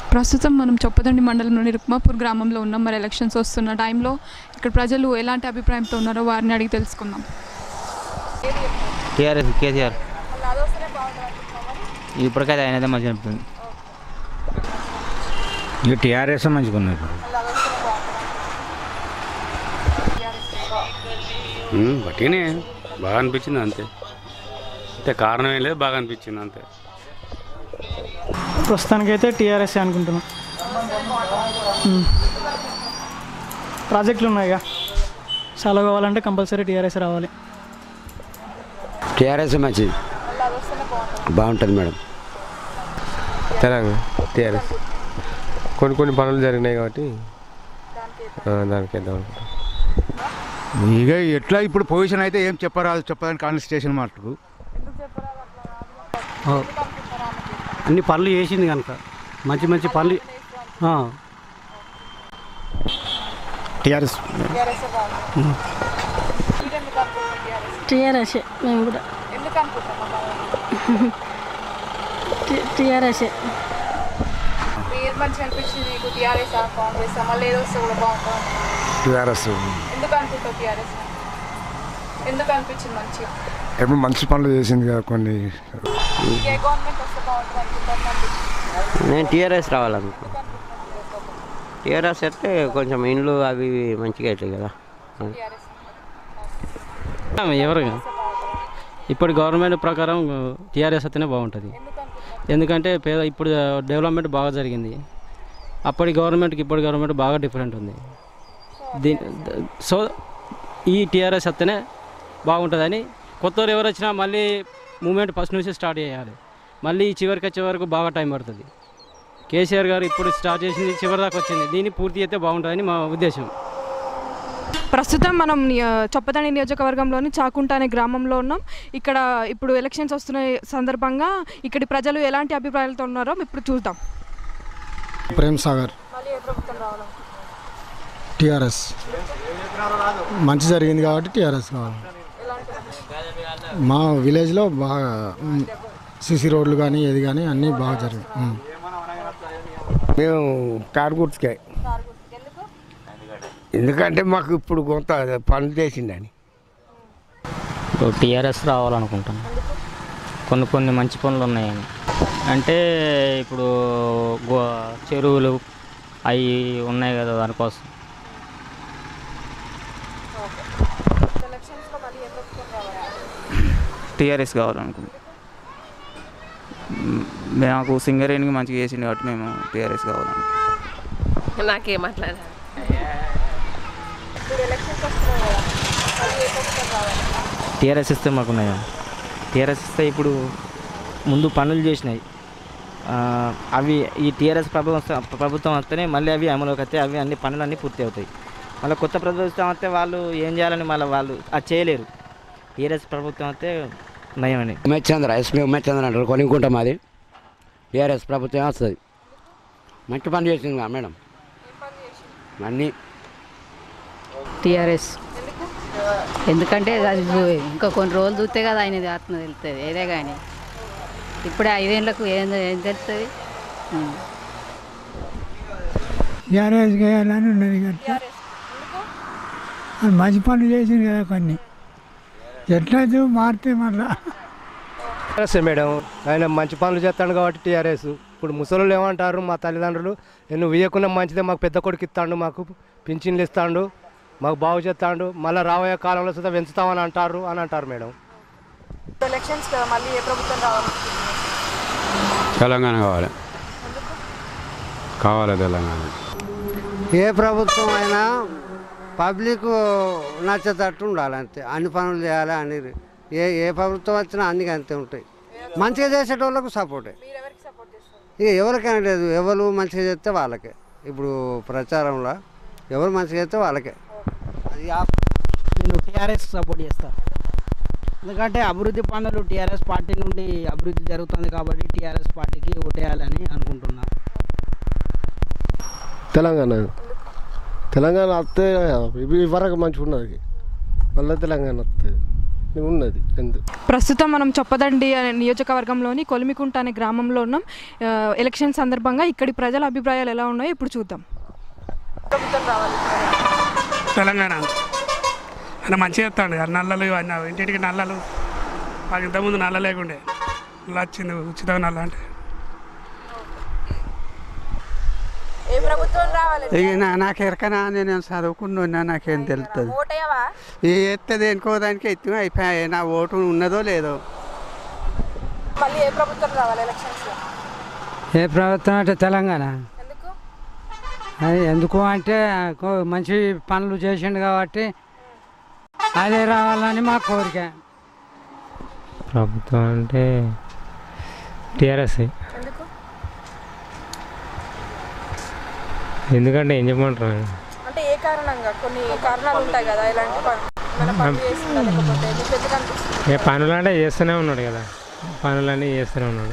ప్రస్తుతం మనం చొప్పదండి మండలంలోని రుక్మాపూర్ గ్రామంలో ఉన్నాం మరి ఎలక్షన్స్ వస్తున్న టైంలో ఇక్కడ ప్రజలు ఎలాంటి అభిప్రాయంతో ఉన్నారో వారిని అడిగి తెలుసుకుందాం టీఆర్ఎస్ కేసీఆర్ ఇప్పటికైతే ఆయనదే మంచిగా అనిపిస్తుంది ఇక టీఆర్ఎస్ మంచిగా ఉన్నారు ఉమ్, బట్టినే బాగా అనిపించింది అంతే అంటే కారణం ఏం లేదు బాగా అనిపించింది అంతే ప్రస్తుతానికైతే టీఆర్ఎస్ అనుకుంటున్నాం మ్మ్. ప్రాజెక్టులు ఉన్నాయిగా చాలా కావాలంటే కంపల్సరీ టీఆర్ఎస్ రావాలి టీఆర్ఎస్ మంచిది బాగుంటుంది మేడం తెలంగాణ టీఆర్ఎస్ కొన్ని కొన్ని పనులు జరిగినాయి కాబట్టి ఆ, దానికి వేద్దాం అనుకుంటున్నాం. ఇక ఎట్లా ఇప్పుడు పొజిషన్ అయితే ఏం చెప్పరాదు చెప్పడానికి కాన్స్టిట్యూషన్ మటుకు అన్ని పనులు చేసింది కనుక మంచి మంచి పనులు ఆ. టీఆర్ఎస్ టీఆర్ఎస్ మేము కూడా టీఆర్ఎస్ ఏది మంచిగా అనిపించింది నీకు టీఆర్ఎస్ కాంగ్రెస్ మళ్ళీ ఏదో వస్తే కూడా బాగుంటుంది టీఆర్ఎస్ ఎందుకు అనుకుంటావు టీఆర్ఎస్ ఎందుకు అనిపించింది మంచిగా ఎప్పుడు మంచి పనులు చేసింది కదా కొన్ని ఏ గవర్నమెంట్ వస్తే బాగుంటుంది అనుకుంటాను అనిపించింది నేను టీఆర్ఎస్ రావాలనుకుంటున్నాను టీఆర్ఎస్ అయితే కొంచెం ఇండ్లు అవి ఇవి మంచిగా అవుతాయి కదా ఎవరు ఇప్పుడు గవర్నమెంట్ ప్రకారం టీఆర్ఎస్ అయితేనే బాగుంటుంది ఎందుకంటే పేద ఇప్పుడు డెవలప్మెంట్ బాగా జరిగింది అప్పటి గవర్నమెంట్కి ఇప్పటి గవర్నమెంట్ బాగా డిఫరెంట్ ఉంది దీని సో ఈ టీఆర్ఎస్ వస్తేనే బాగుంటుందని కొత్తవారు ఎవరు వచ్చినా మళ్ళీ మూమెంట్ ఫస్ట్ నుంచి స్టార్ట్ చేయాలి మళ్ళీ ఈ చివరికి వచ్చే వరకు బాగా టైం పడుతుంది కేసీఆర్ గారు ఇప్పుడు స్టార్ట్ చేసింది చివరి దాకా వచ్చింది దీన్ని పూర్తి అయితే బాగుంటుందని మా ఉద్దేశం ప్రస్తుతం మనం నియ- చొప్పదండి నియోజకవర్గంలోని చాకుంట అనే గ్రామంలో ఉన్నాం ఇక్కడ ఇప్పుడు ఎలక్షన్స్ వస్తున్న సందర్భంగా ఇక్కడి ప్రజలు ఎలాంటి అభిప్రాయాలతో ఉన్నారో ఇప్పుడు చూద్దాం ప్రేమ్ సాగర్ టీఆర్ఎస్ మంచి జరిగింది కాబట్టి టీఆర్ఎస్ కావాలి మా విలేజ్లో బాగా సిసి రోడ్లు కానీ ఏది కానీ అన్నీ బాగా జరిగాయి ఉమ్. మేము కారు గుర్తుకే ఎందుకంటే మాకు ఇప్పుడు కొంత పనులు చేసిందని టీఆర్ఎస్ రావాలనుకుంటాను కొన్ని కొన్ని మంచి పనులు ఉన్నాయని అంటే ఇప్పుడు గో చెరువులు అవి ఉన్నాయి కదా దానికోసం టీఆర్ఎస్ కావాలనుకుంటున్నాం మ్, మాకు సింగరేణికి మంచిగా చేసింది కాబట్టి మేము టీఆర్ఎస్ కావాలనుకుంటున్నాం నాకేం మాట్లాడాలి టీఆర్ఎస్ ఇస్తే మాకున్నాయి టీఆర్ఎస్ ఇస్తే ఇప్పుడు ముందు పనులు చేసినాయి ఆ, అవి ఈ టీఆర్ఎస్ ప్రభుత్వం వస్తే- ప్రభుత్వం వస్తేనే మళ్ళీ అవి అమలుకి వస్తే అవి అన్ని పనులు అన్నీ పూర్తి అవుతాయి మళ్ళీ కొత్త ప్రభుత్వం వస్తే వాళ్ళు ఏం చేయాలని మళ్ళీ వాళ్ళు అది చేయలేరు టీఆర్ఎస్ ప్రభుత్వం వస్తే నయమని ఉమేష్ చంద్ర ఎస్పీ ఉమేష్ చంద్ర అంటారు కొనుక్కుంటాం మాది టీఆర్ఎస్ ప్రభుత్వం వస్తుంది మంచి పని చేసింది కదా మేడం అన్నీ టీఆర్ఎస్ ఎందుకంటే అది చూ- ఇంకా కొన్ని రోజులు చూస్తే కదా ఆయనది ఆత్మ తెలుస్తుంది ఏదే కానీ ఇప్పుడే ఐదేళ్ళకు ఏం ఏం తెలుస్తుంది ఉం. టీఆర్ఎస్ చేయాలని ఉన్నది కదా అది మంచి పనులు చేసింది కదా కొన్ని ఎట్లయితే మారితే మళ్ళా టీఆర్ఎస్ మేడం ఆయన మంచి పనులు చేస్తాడు కాబట్టి టీఆర్ఎస్ ఇప్పుడు ముసలు ఏమంటారు మా తల్లిదండ్రులు నువ్వు ఇవ్వకుండా మంచిదే మాకు పెద్ద కొడుకు ఇస్తాడు మాకు పింఛన్లు ఇస్తాడు మాకు బాగు చేస్తాడు మళ్ళీ రాబోయే కాలంలో సుధా పెంచుతామని అంటారు అని అంటారు మేడం ఎలక్షన్స్ కదా మళ్ళీ ఏ ప్రభుత్వం రావాలి తెలంగాణ కావాలి కావాలి తెలంగాణ ఏ ప్రభుత్వం అయినా పబ్లిక్ నచ్చేటట్టు ఉండాలి అంతే అన్ని పనులు చేయాలి అన్ని ఏ ఏ ప్రభుత్వం వచ్చినా అన్ని అంతే ఉంటాయి మంచిగా చేసేటోళ్ళకు సపోర్టే ఇక ఎవరికైనా లేదు ఎవరు మంచిగా చేస్తే వాళ్ళకే ఇప్పుడు ప్రచారంలో ఎవరు మంచిగా చేస్తే వాళ్ళకే అది ఆ- నేను టీఆర్ఎస్ సపోర్ట్ చేస్తా ఎందుకంటే అభివృద్ధి పనులు టీఆర్ఎస్ పార్టీ నుండి అభివృద్ధి జరుగుతుంది కాబట్టి టీఆర్ఎస్ పార్టీకి ఓటేయాలని అనుకుంటున్నా తెలంగాణ తెలంగాణ వస్తే ఇవి వరకు మంచిగా ఉన్నది మళ్ళీ తెలంగాణ వస్తుంది ఉన్నది ఎందుకు ప్రస్తుతం మనం చొప్పదండి అనే నియోజకవర్గంలోని కొలిమికుంట అనే గ్రామంలో ఉన్నాం ఆ, ఎలక్షన్ సందర్భంగా ఇక్కడి ప్రజల అభిప్రాయాలు ఎలా ఉన్నాయో ఇప్పుడు చూద్దాం తెలంగాణ ఆయన మంచిగా చెప్తాడు కదా నల్లలు ఇవన్నీ ఇంటింటికి నల్లలు మాకు ఇంతకుముందు నల్ల లేకుండే నల్ల వచ్చింది ఉచిత నల్ల అంటే ఏ ప్రభుత్వం రావాలి ఇక నా- నాకు ఎరకనా నేను చదువుకున్నా నాకేం తెలుస్తుంది ఓటేవా ఏ ఎత్తది దేనికో దానికి ఎత్తి అయిపోయాయి నా ఓటు ఉన్నదో లేదో మళ్ళీ ఏ ప్రభుత్వం రావాలి ఎలక్షన్స్ ఏ ప్రభుత్వం అంటే తెలంగాణ అది ఎందుకు అంటే కో- మంచి పనులు చేసిండు కాబట్టి అదే రావాలని మా కోరిక ప్రభుత్వం అంటే టీఆర్ఎస్ ఎందుకంటే ఏం చెప్పమంటారు అంటే ఏ కారణంగా కొన్ని కారణాలు ఉంటాయి కదా ఇలాంటి ప- ఏమైనా పనులు చేసిందా లేకపోతే మీకు ఎందుకు అనిపిస్తుంది ఏ పనులు అంటే చేస్తూనే ఉన్నాడు కదా పనులన్నీ చేస్తూనే ఉన్నాడు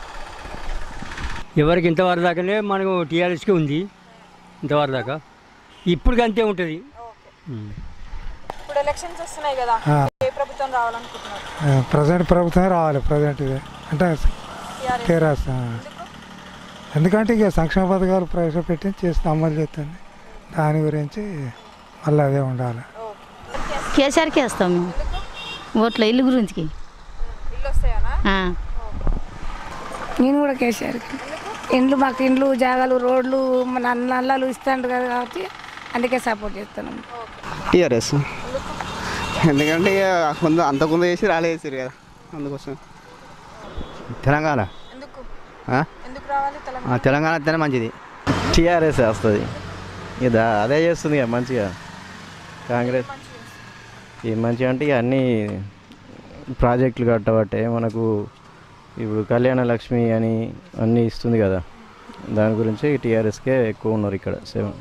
ఎవరికి ఇంతవరకు దాకానే మనకు టీఆర్ఎస్కి ఉంది ఇంతవరకు దాకా ఇప్పుడు అంతే ఉంటుంది ఇప్పుడు ఎలక్షన్స్ వస్తున్నాయి కదా ఆ. ఏ ప్రభుత్వం రావాలనుకుంటున్నారు ప్రజెంట్ ప్రభుత్వమే రావాలి ప్రజెంట్ ఇది అంటే టీఆర్ఎస్ ఆ. ఎందుకంటే ఇక సంక్షేమ పథకాలు ప్రవేశపెట్టి చేస్తూ అమలు చేస్తుంది దాని గురించి మళ్ళీ అదే ఉండాలి కేసీఆర్కి వేస్తాం మేము ఓట్ల ఇల్లు గురించికి ఇల్లు వస్తాయనా ఆ. నేను కూడా కేసీఆర్కి ఇండ్లు మాకు ఇండ్లు జాగాలు రోడ్లు మన నల్లాలు ఇస్తాడు కదా కాబట్టి అందుకే సపోర్ట్ చేస్తున్నాం టీఆర్ఎస్ ఎందుకంటే ఇక కొంత అంతకుముందు వేసి రాలేసారు కదా అందుకోసం తెలంగాణ ఎందుకు ఆ? ఎందుకు రావాలి ఆ, తెలంగాణ తెలంగాణ అంటేనే మంచిది టీఆర్ఎస్ వస్తుంది ఇక అదే చేస్తుంది ఇక మంచిగా కాంగ్రెస్ ఈ మంచిగా అంటే ఇక అన్ని ప్రాజెక్టులు కట్టబట్టే మనకు ఇప్పుడు కళ్యాణ లక్ష్మి అని అన్నీ ఇస్తుంది కదా దాని గురించి టీఆర్ఎస్కే ఎక్కువ ఉన్నారు ఇక్కడ సెవెన్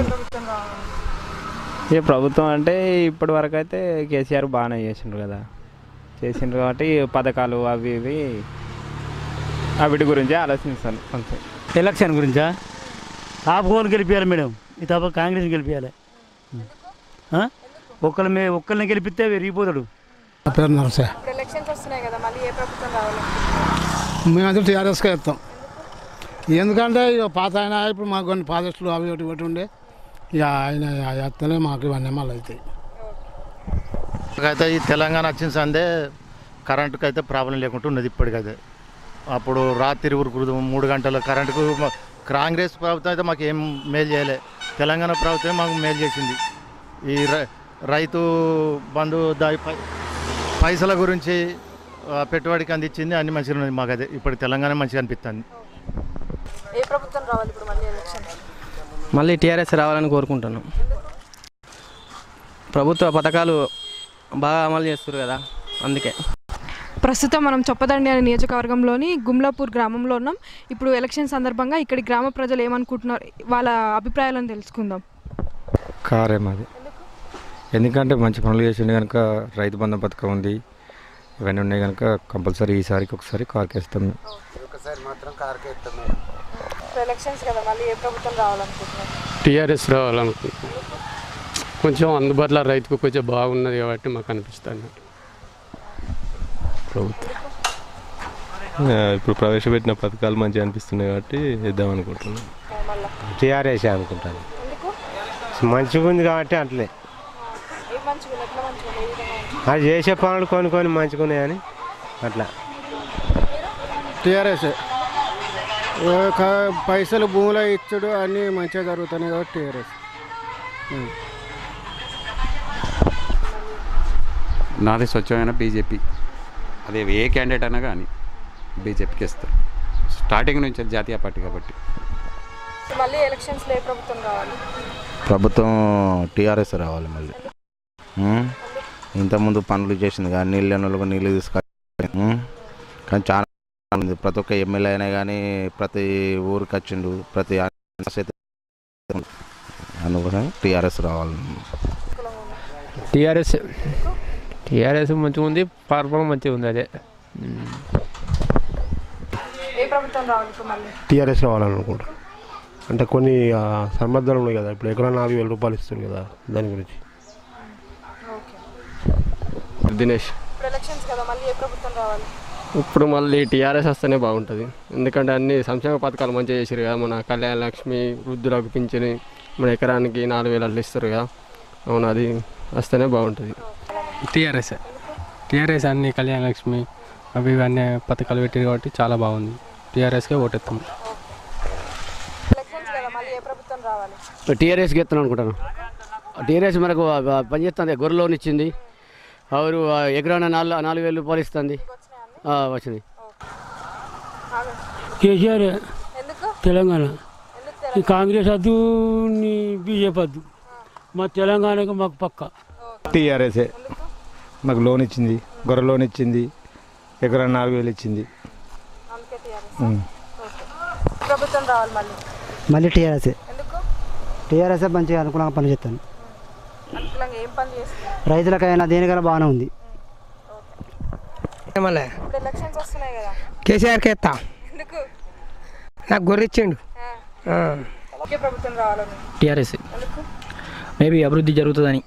ఇక ప్రభుత్వం అంటే ఇప్పటి వరకు అయితే కేసీఆర్ బాగానే చేసిండ్రు కదా చేసిండ్రు కాబట్టి పథకాలు అవి ఇవి వీటి గురించి ఆలోచిస్తాను అంతే ఎలక్షన్ గురించా ఆపుకోని గెలిపించాలి మేడం ఈ తప్ప కాంగ్రెస్ గెలిపించాలి ఆ? ఒక్కరి మే ఒక్కరిని గెలిపిస్తే విరిగిపోతాడు నా పేరు నరసే ఇప్పుడు ఎలక్షన్స్ వస్తున్నాయి కదా మళ్ళీ ఏ ప్రభుత్వం రావాలి మేమైతే టీఆర్ఎస్కే ఇస్తాం ఎందుకంటే ఇక పాత ఆయన ఇప్పుడు మాకు కొన్ని ప్రాజెక్టులు అవి ఒకటి ఒకటి ఉండే ఇక ఆయన ఎత్తనే మాకు ఇవన్నీ మళ్ళీ అవుతాయి అయితే ఈ తెలంగాణ వచ్చిన సందే కరెంటుకి అయితే ప్రాబ్లం లేకుండా ఉన్నది ఇప్పటికైతే అప్పుడు రాత్రి ఉరుకుడు మూడు గంటల కరెంటుకు మ- కాంగ్రెస్ ప్రభుత్వం అయితే మాకు ఏం మేలు చేయలే తెలంగాణ ప్రభుత్వం మాకు మేలు చేసింది ఈ రై- రైతు బంధు దాని పై- పైసల గురించి ఆ, పెట్టుబడికి అందించింది అన్ని మంచిగా ఉన్నది మాకు అదే ఇప్పుడు తెలంగాణ మంచిగా అనిపిస్తుంది ఏ ప్రభుత్వం రావాలి ఇప్పుడు మళ్ళీ ఎలక్షన్స్ మళ్ళీ టీఆర్ఎస్ రావాలని కోరుకుంటున్నాం ప్రభుత్వ పథకాలు బాగా అమలు చేస్తారు కదా అందుకే ప్రస్తుతం మనం చొప్పదండి అనే నియోజకవర్గంలోని గుమ్లాపూర్ గ్రామంలో ఉన్నాం ఇప్పుడు ఎలక్షన్ సందర్భంగా ఇక్కడి గ్రామ ప్రజలు ఏమనుకుంటున్నారు వాళ్ళ అభిప్రాయాలను తెలుసుకుందాం కారే మాది ఎందుకంటే మంచి పనులు చేసిండు కనుక రైతు బంధం పథకం ఉంది ఇవన్నీ ఉన్నాయి కనుక కంపల్సరీ ఈసారికి ఒకసారి కార్కేస్తాం మేము ఒకసారి మాత్రం కార్కే ఇస్తాం ఇప్పుడు ఎలక్షన్స్ కదా మళ్ళీ ఏ ప్రభుత్వం రావాలనుకుంటున్నారు టీఆర్ఎస్ రావాలనుకుంటున్నాను కొంచెం అందుబాటులో రైతుకు కొంచెం బాగున్నది కాబట్టి మాకు అనిపిస్తుంది ప్రభుత్వం ఆ, ఇప్పుడు ప్రవేశపెట్టిన పథకాలు మంచిగా అనిపిస్తున్నాయి కాబట్టి ఇద్దాం అనుకుంటున్నాం టీఆర్ఎస్ అనుకుంటాను ఎందుకు మంచిగా ఉంది కాబట్టి అట్లే ఏ మంచిగా ఎట్లా మంచిగా ఏ విధంగా మంచిగా? అది చేసే పనులు కొన్ని కొన్ని మంచిగా ఉన్నాయని అట్లా టీఆర్ఎస్ పైసలు భూములు ఇచ్చుడు అన్నీ మంచిగా జరుగుతున్నాయి కాబట్టి టీఆర్ఎస్ నాది స్వచ్ఛమైన బీజేపీ అదే ఏ క్యాండిడేట్ అయినా కానీ బీజేపీకి ఇస్తారు స్టార్టింగ్ నుంచి అది జాతీయ పార్టీ కాబట్టి మళ్ళీ ఎలక్షన్స్లో ఏ ప్రభుత్వం రావాలి ప్రభుత్వం టీఆర్ఎస్ రావాలి మళ్ళీ ఉం? ఇంతకుముందు పనులు చేసింది కానీ నీళ్ళు లేని వాళ్ళకు నీళ్ళు తీసుకొచ్చి ఉం? కానీ చాలా ఉంది ప్రతి ఒక్క ఎమ్మెల్యే అయినా కానీ ప్రతి ఊరికి వచ్చిండు ప్రతి అందుకోసం టీఆర్ఎస్ రావాలి టీఆర్ఎస్ టీఆర్ఎస్ మంచిగా ఉంది పార్పం మంచిగా ఉంది అదే ఏ ప్రభుత్వం రావాలి ఇప్పుడు మళ్ళీ టీఆర్ఎస్ రావాలనుకుంటా అంటే కొన్ని ఆ, సంబంధాలు ఉన్నాయి కదా ఇప్పుడు ఎకరా నాలుగు వేల రూపాయలు ఇస్తుంది కదా దాని గురించి ఓకే దినేష్ ఇప్పుడు ఎలక్షన్స్ కదా మళ్ళీ ఏ ప్రభుత్వం రావాలి ఇప్పుడు మళ్ళీ టీఆర్ఎస్ వస్తేనే బాగుంటుంది ఎందుకంటే అన్ని సంక్షేమ పథకాలు మంచిగా చేశారు కదా మన కళ్యాణ లక్ష్మి వృద్ధులకు పింఛని మన ఎకరానికి నాలుగు వేలు అట్లా ఇస్తారు కదా అవును అది వస్తేనే బాగుంటుంది టీఆర్ఎస్ టీఆర్ఎస్ అన్ని కళ్యాణ లక్ష్మి అవి ఇవి అన్ని పథకాలు పెట్టారు కాబట్టి చాలా బాగుంది టీఆర్ఎస్కే ఓటెత్తాం ఎలక్షన్స్ కదా మళ్ళీ ఏ ప్రభుత్వం రావాలి టీఆర్ఎస్కి ఎత్తాను అనుకుంటాను టీఆర్ఎస్ మనకు పనిచేస్తుంది గొర్రె లోన్ ఇచ్చింది ఆవిరు ఎకరాన నాలుగు నాలుగు వేలు రూపాయలు ఇస్తుంది ఆ, వచ్చింది కేసీఆర్ తెలంగాణ ఈ కాంగ్రెస్ వద్దు నీ బీజేపీ వద్దు మా తెలంగాణకు మాకు పక్క టీఆర్ఎస్ఏ మాకు లోన్ ఇచ్చింది గొర్రె లోన్ ఇచ్చింది ఎకరా నాలుగు వేలు ఇచ్చింది ఉమ్. ప్రభుత్వం రావాలి మళ్ళీ మళ్ళీ టీఆర్ఎస్ ఎందుకు టీఆర్ఎస్ మంచిగా అనుకూలంగా పనిచేస్తాను అనుకూలంగా ఏం పని చేస్తున్నారు రైతులకైనా దేనికైనా బాగానే ఉంది మళ్ళీ ఇప్పుడు ఎలక్షన్స్ వస్తున్నాయి కదా కేసీఆర్కి ఎత్తా ఎందుకు నాకు గొర్రె ఇచ్చిండు ఆ. ఒకే ప్రభుత్వం రావాలని టీఆర్ఎస్ ఎందుకు మేబీ అభివృద్ధి జరుగుతుందని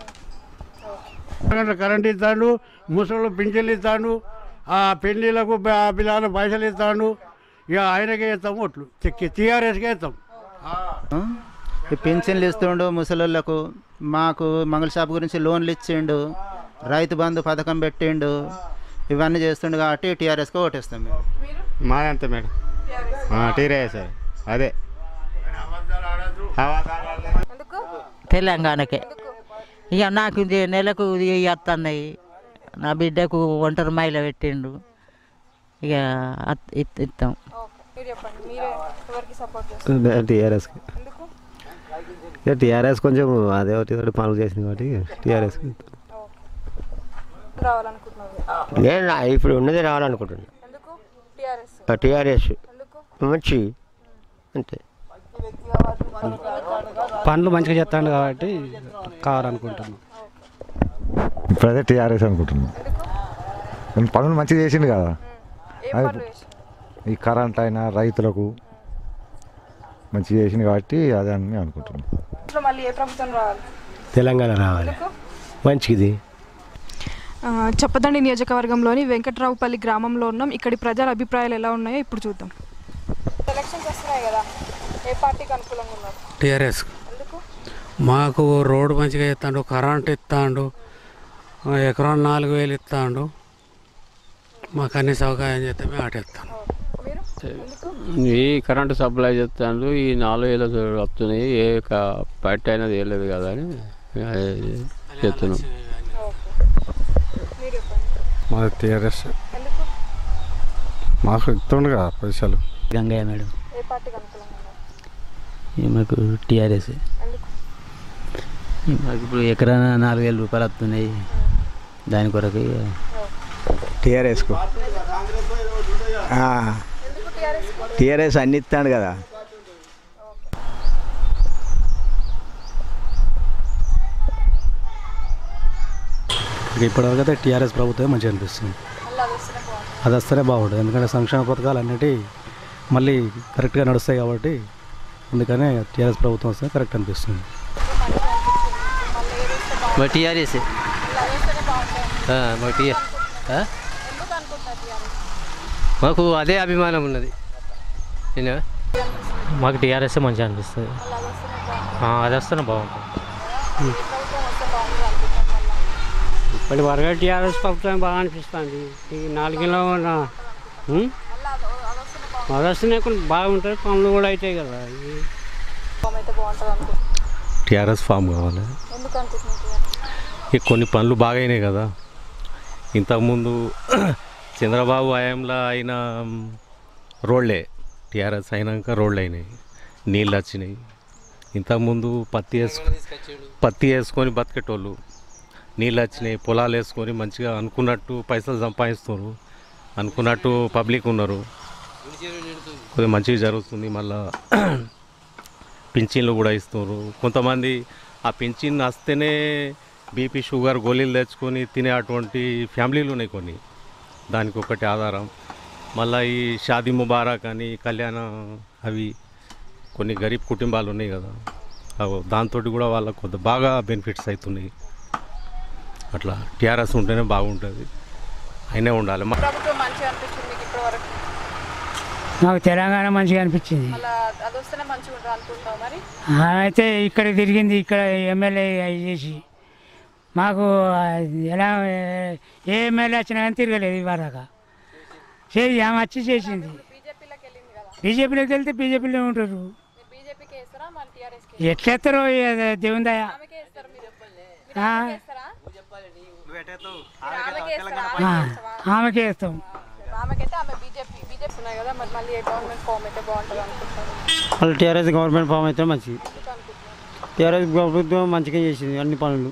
కరెంట్ ఇస్తాడు ముసలు పింఛన్లు ఇస్తాడు ఆ పెళ్లిళ్ళకు బ- పిల్లలకు పైసలు ఇస్తాడు ఇక ఆయనకే ఇస్తాం ఓట్లు టీఆర్ఎస్కే ఇస్తాం ఈ పెన్షన్లు ఇస్తుండు ముసలోళ్ళకు మాకు మంగళ షాప్ గురించి లోన్లు ఇచ్చిండు రైతు బంధు పథకం పెట్టిండు ఇవన్నీ చేస్తుండు కాబట్టి టీఆర్ఎస్కి ఓటేస్తాం మేము మాదంతే మేడం టీఆర్ఎస్ అదే తెలంగాణకే ఇక నాకు ఇది నెలకు ఇది వస్తున్నాయి నా బిడ్డకు ఒంటరి మైల పెట్టిండు ఇక అత్- ఇత్- ఇస్తాం మీరు చెప్పండి మీరే ఎవరికి సపోర్ట్ చేస్తారు టీఆర్ఎస్కి ఎందుకు ఇక టీఆర్ఎస్ కొంచెం అదే ఒకటి ఒకటి పనులు చేసింది కాబట్టి టీఆర్ఎస్కి రావాలనుకుంటున్నారు నేను నా- ఇప్పుడు ఉన్నది రావాలనుకుంటున్నాను ఎందుకు టీఆర్ఎస్ టీఆర్ఎస్ మంచి అంతే పనులు మంచిగా చేస్తాడు కాబట్టి కావాలనుకుంటున్నాం ఇప్పుడైతే టీఆర్ఎస్ అనుకుంటున్నాం కానీ పనులు మంచిగా చేసిండు కదా ఏం అది పనులు చేసిండు? ఈ కరెంట్ అయినా రైతులకు మంచిగా చేసింది కాబట్టి అదే అని మేము అనుకుంటున్నాం ఇప్పుడు మళ్ళీ ఏ ప్రభుత్వం రావాలి తెలంగాణ రావాలి ఎందుకు మంచిది ఆ, చప్పదండి నియోజకవర్గంలోని వెంకట్రావుపల్లి గ్రామంలో ఉన్నాం ఇక్కడి ప్రజల అభిప్రాయాలు ఎలా ఉన్నాయో ఇప్పుడు చూద్దాం ఎలక్షన్స్ వస్తున్నాయి కదా ఏ పార్టీకి అనుకూలంగా ఉన్నారు టీఆర్ఎస్ ఎందుకు మాకు రోడ్డు మంచిగా ఇస్తాడు కరెంట్ ఇస్తాడు ఎకరం నాలుగు వేలు ఇస్తాడు మాకు అన్ని సౌకర్యం చేస్తే మేము ఆటేస్తాను ఈ కరెంటు సప్లై చేస్తాడు ఈ నాలుగు వేలు వస్తున్నాయి ఏ క- పార్టీ అయినా వేయలేదు కదా అని అదే చెప్తున్నాం మీరు చెప్పండి మాది టీఆర్ఎస్ ఎందుకు మాకు ఇస్తుండు కదా పైసలు గంగయ్య మేడం ఏ పార్టీకి అనుకూలంగా ఉన్నారు ఈమెకు టీఆర్ఎస్ ఎందుకు మాకు ఇప్పుడు ఎకరాన నాలుగు వేల రూపాయలు వస్తున్నాయి దాని కొరకు ఇక టీఆర్ఎస్కు ఎందుకు టీఆర్ఎస్ టీఆర్ఎస్ అన్ని ఇస్తాడు కదా ఇక ఇప్పటివరకు అయితే టీఆర్ఎస్ ప్రభుత్వమే మంచిగా అనిపిస్తుంది మళ్ళీ అది వస్తేనే బాగుంటుంది అది వస్తేనే బాగుంటుంది ఎందుకంటే సంక్షేమ పథకాలు అన్నిటి మళ్ళీ కరెక్ట్గా నడుస్తాయి కాబట్టి అందుకనే టీఆర్ఎస్ ప్రభుత్వం వస్తే కరెక్ట్ అనిపిస్తుంది మరి టీఆర్ఎస్ బాగుంటుంది మాకు టీఆర్ ఎందుకు అనుకుంటారు టీఆర్ఎస్ మాకు అదే అభిమానం ఉన్నది నేను మాకు టీఆర్ఎస్ మంచిగా అనిపిస్తుంది ఆ, అది వస్తేనే బాగుంటుంది ప్రభుత్వం వస్తే బాగుంటుంది అనుకుంటారు మళ్ళీ ఇప్పటి వరకు టీఆర్ఎస్ ప్రభుత్వం బాగా అనిపిస్తుంది ఈ నాలుగేళ్ళ ఉన్న ఉం? అది వస్తేనే కొంచెం బాగుంటుంది పనులు కూడా అవుతాయి కదా ఈ అయితే బాగుంటుంది అనుకుంటున్నాను టీఆర్ఎస్ ఫామ్ కావాలి ఎందుకు అనుకుంటున్నారు ఇక కొన్ని పనులు బాగా అయినాయి కదా ఇంతకుముందు చంద్రబాబు హయాంలో అయిన రోడ్లే టీఆర్ఎస్ అయినాక రోడ్లు అయినాయి నీళ్ళు వచ్చినాయి ఇంతకుముందు పత్తి వేసుకు పత్తి వేసుకొని బతికేటోళ్ళు నీళ్ళు వచ్చినాయి పొలాలు వేసుకొని మంచిగా అనుకున్నట్టు పైసలు సంపాదిస్తున్నారు అనుకున్నట్టు పబ్లిక్ ఉన్నారు కొద్దిగా మంచిగా జరుగుతుంది మళ్ళా పింఛన్లు కూడా ఇస్తున్నారు కొంతమంది ఆ పింఛన్ వస్తేనే బీపీ షుగర్ గోళీలు తెచ్చుకొని తినే అటువంటి ఫ్యామిలీలు ఉన్నాయి కొన్ని దానికి ఒకటి ఆధారం మళ్ళీ ఈ షాదీ ముబారక్ అని కళ్యాణ అవి కొన్ని గరీబ్ కుటుంబాలు ఉన్నాయి కదా అవి దాంతో కూడా వాళ్ళకు కొంత బాగా బెనిఫిట్స్ అవుతున్నాయి అట్లా టీఆర్ఎస్ ఉంటేనే బాగుంటుంది అయినే ఉండాలి మా ప్రభుత్వం మంచిగా అనిపిస్తుంది మీకు ఇప్పటి వరకు మాకు తెలంగాణ మంచిగా అనిపించింది మళ్ళీ అది వస్తేనే మంచిగా ఉంటుంది అనుకుంటాం మరి ఆమె అయితే ఇక్కడ తిరిగింది ఇక్కడ ఎమ్మెల్యే అయి చేసి మాకు ఆ, ఎలా ఏ ఎమ్మెల్యే వచ్చినా కానీ తిరగలేదు ఇవ్వరాక చేసి ఆమె వచ్చి చేసింది బీజేపీలోకి వెళ్తే బీజేపీలో ఉంటారు బీజేపీకి వేస్తారా మళ్ళీ టీఆర్ఎస్కి ఎట్లా ఎత్తారో ఇక దేవుని దయ ఆ, ఆ, ఆమెకే వేస్తాం ఆమెకైతే ఆమె బీజేపీ బీజేపీ ఉన్నాయి కదా మరి మళ్ళీ ఏ గవర్నమెంట్ ఫామ్ అయితే బాగుంటుంది అనుకుంటారు మళ్ళీ టీఆర్ఎస్ గవర్నమెంట్ ఫామ్ అయితే మంచిది టీఆర్ఎస్ ప్రభుత్వం మంచిగా చేసింది అన్ని పనులు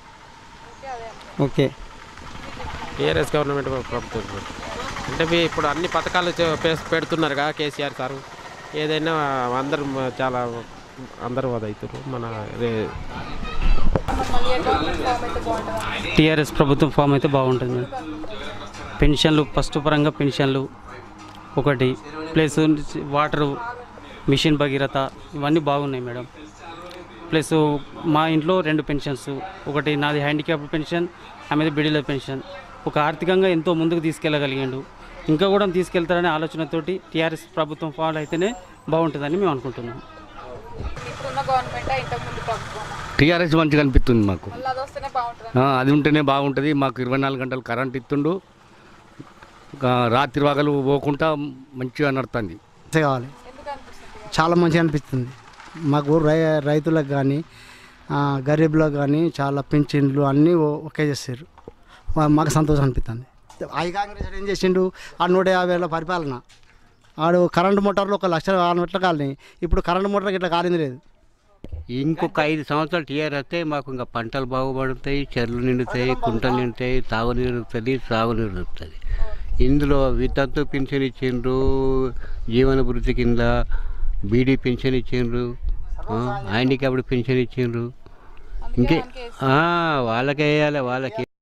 ఓకే టీఆర్ఎస్ గవర్నమెంట్ ప్రభుత్వం అంటే మీ ఇప్పుడు అన్ని పథకాలు చే- పే- పెడుతున్నారుగా కేసీఆర్ సారు ఏదైనా అందరు మ- చాలా అందరూ అదవుతారు మన రే- మళ్ళీ ఏ గవర్నమెంట్ ఫామ్ అయితే బాగుంటుంది టీఆర్ఎస్ ప్రభుత్వం ఫామ్ అయితే బాగుంటుంది మేడం పెన్షన్లు ఫస్ట్ పరంగా పెన్షన్లు ఒకటి ప్లస్ వాటరు మిషన్ భగీరథ ఇవన్నీ బాగున్నాయి మేడం ప్లస్ మా ఇంట్లో రెండు పెన్షన్స్ ఒకటి నాది హ్యాండిక్యాప్ పెన్షన్ ఆమెది బిడిల పెన్షన్ ఒక ఆర్థికంగా ఎంతో ముందుకు తీసుకెళ్ళగలిగాడు ఇంకా కూడా తీసుకెళ్తారనే ఆలోచనతోటి టీఆర్ఎస్ ప్రభుత్వం ఫాలో అయితేనే బాగుంటుందని మేము అనుకుంటున్నాం ఇప్పుడున్న గవర్నమెంట్ ఇంతకు ముందు ప్రభుత్వం టీఆర్ఎస్ మంచిగా అనిపిస్తుంది మాకు మళ్ళీ అది వస్తేనే బాగుంటుంది ఆ, అది ఉంటేనే బాగుంటుంది మాకు ఇరవై నాలుగు గంటలు కరెంట్ ఇస్తుండు ఇంకా రాత్రి వాగలు పోకుండా మంచిగా నడుతుంది కావాలి చాలా మంచిగా అనిపిస్తుంది మాకు రై రైతులకు కానీ గరీబులకు కానీ చాలా పింఛన్లు అన్నీ ఓ- ఒకే చేస్తారు మా- మాకు సంతోషం అనిపిస్తుంది ఐ కాంగ్రెస్ ఏం చేసిండు ఆ నూట యాభై వేల పరిపాలన ఆడు కరెంటు మోటార్లు ఒక లక్ష ఆనట్ల కాలని ఇప్పుడు కరెంటు మోటార్కి ఇట్లా కాలింది లేదు ఇంకొక ఐదు సంవత్సరాలు టీఆర్ వస్తే మాకు ఇంకా పంటలు బాగుపడతాయి చెర్లు నిండుతాయి కుంటలు నిండుతాయి తాగునీరు వస్తుంది సాగునీరు వస్తుంది ఇందులో వితంతు పింఛన్ ఇచ్చిండ్రు జీవన భృతి కింద బీడీ పింఛన్ ఇచ్చిండ్రు హ్యాండిక్యాప్డ్ పింఛన్ ఇచ్చిండ్రు ఇంకే ఆ, వాళ్ళకే వేయాలి వాళ్ళకి